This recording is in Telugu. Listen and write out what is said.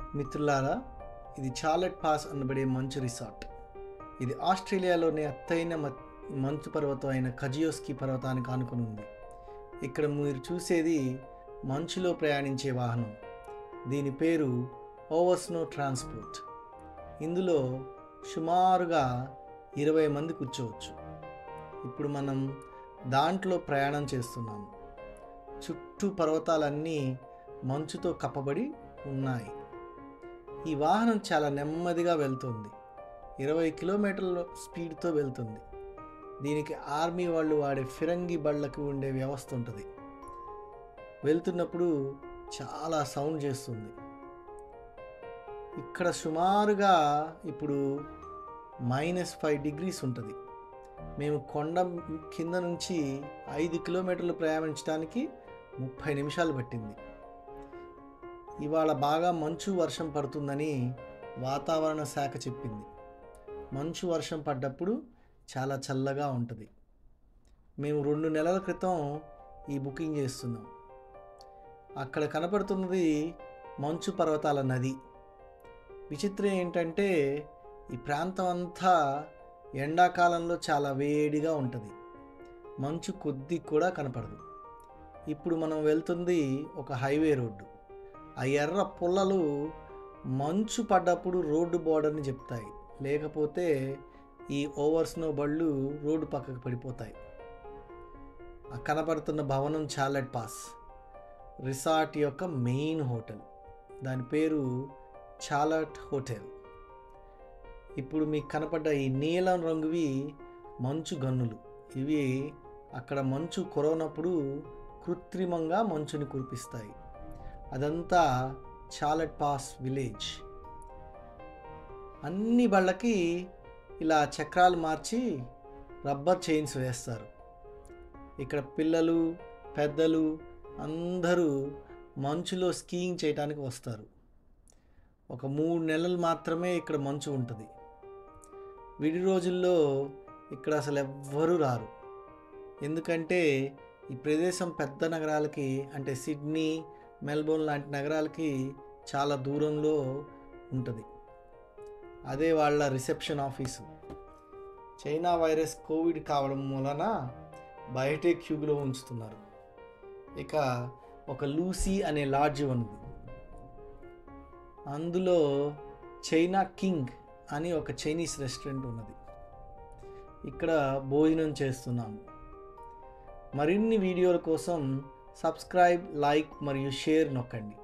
మిత్రులారా ఇది చార్లెట్ పాస్ అనబడే మంచు రిసార్ట్ ఇది ఆస్ట్రేలియాలోని ఎత్తైన మ- మంచు పర్వతం అయిన కజియోస్కి పర్వతానికి ఆనుకుని ఉంది ఇక్కడ మీరు చూసేది మంచులో ప్రయాణించే వాహనం దీని పేరు ఓవర్ స్నో ట్రాన్స్పోర్ట్ ఇందులో సుమారుగా ఇరవై మంది కూర్చోవచ్చు ఇప్పుడు మనం దాంట్లో ప్రయాణం చేస్తున్నాము చుట్టూ పర్వతాలన్నీ మంచుతో కప్పబడి ఉన్నాయి ఈ వాహనం చాలా నెమ్మదిగా వెళ్తుంది ఇరవై కిలోమీటర్ల స్పీడ్తో వెళ్తుంది దీనికి ఆర్మీ వాళ్ళు వాడే ఫిరంగి బళ్ళకి ఉండే వ్యవస్థ ఉంటుంది వెళ్తున్నప్పుడు చాలా సౌండ్ చేస్తుంది ఇక్కడ సుమారుగా ఇప్పుడు మైనస్ ఫైవ్ డిగ్రీస్ ఉంటుంది మేము కొండ కింద నుంచి ఐదు కిలోమీటర్లు ప్రయాణించడానికి ముప్పై నిమిషాలు పట్టింది ఇవాళ బాగా మంచు వర్షం పడుతుందని వాతావరణ శాఖ చెప్పింది మంచు వర్షం పడ్డప్పుడు చాలా చల్లగా ఉంటుంది మేము రెండు నెలల క్రితం ఈ బుకింగ్ చేస్తున్నాం అక్కడ కనపడుతున్నది మంచు పర్వతాల నది విచిత్రం ఏంటంటే ఈ ప్రాంతం అంతా ఎండాకాలంలో చాలా వేడిగా ఉంటుంది మంచు కొద్ది కూడా కనపడదు ఇప్పుడు మనం వెళ్తుంది ఒక హైవే రోడ్డు ఆ ఎర్ర పుల్లలు మంచు పడ్డప్పుడు రోడ్డు బోర్డర్ని చెప్తాయి లేకపోతే ఈ ఓవర్ స్నో బళ్ళు రోడ్డు పక్కకు పడిపోతాయి ఆ కనపడుతున్న భవనం చార్లెట్ పాస్ రిసార్ట్ యొక్క మెయిన్ హోటల్ దాని పేరు చార్లట్ హోటల్ ఇప్పుడు మీకు కనపడ్డ ఈ నీలం రంగువి మంచు గన్నులు ఇవి అక్కడ మంచు కురవనప్పుడు కృత్రిమంగా మంచుని కురిపిస్తాయి అదంతా చాలట్ పాస్ విలేజ్ అన్ని బళ్ళకి ఇలా చక్రాలు మార్చి రబ్బర్ చైన్స్ వేస్తారు ఇక్కడ పిల్లలు పెద్దలు అందరూ మంచులో స్కీయింగ్ చేయడానికి వస్తారు ఒక మూడు నెలలు మాత్రమే ఇక్కడ మంచు ఉంటుంది విడి రోజుల్లో ఇక్కడ అసలు ఎవ్వరూ రారు ఎందుకంటే ఈ ప్రదేశం పెద్ద నగరాలకి అంటే సిడ్నీ మెల్బోర్న్ లాంటి నగరాలకి చాలా దూరంలో ఉంటుంది అదే వాళ్ళ reception office China virus Covid కావడం వలన బయటే క్యూబ్లో ఉంచుతున్నారు ఇక ఒక లూసీ అనే లాడ్జ్ ఉంది అందులో చైనా కింగ్ అని ఒక చైనీస్ రెస్టారెంట్ ఉన్నది ఇక్కడ భోజనం చేస్తున్నాము మరిన్ని వీడియోల కోసం సబ్స్క్రైబ్ లైక్ మరియు షేర్ నొక్కండి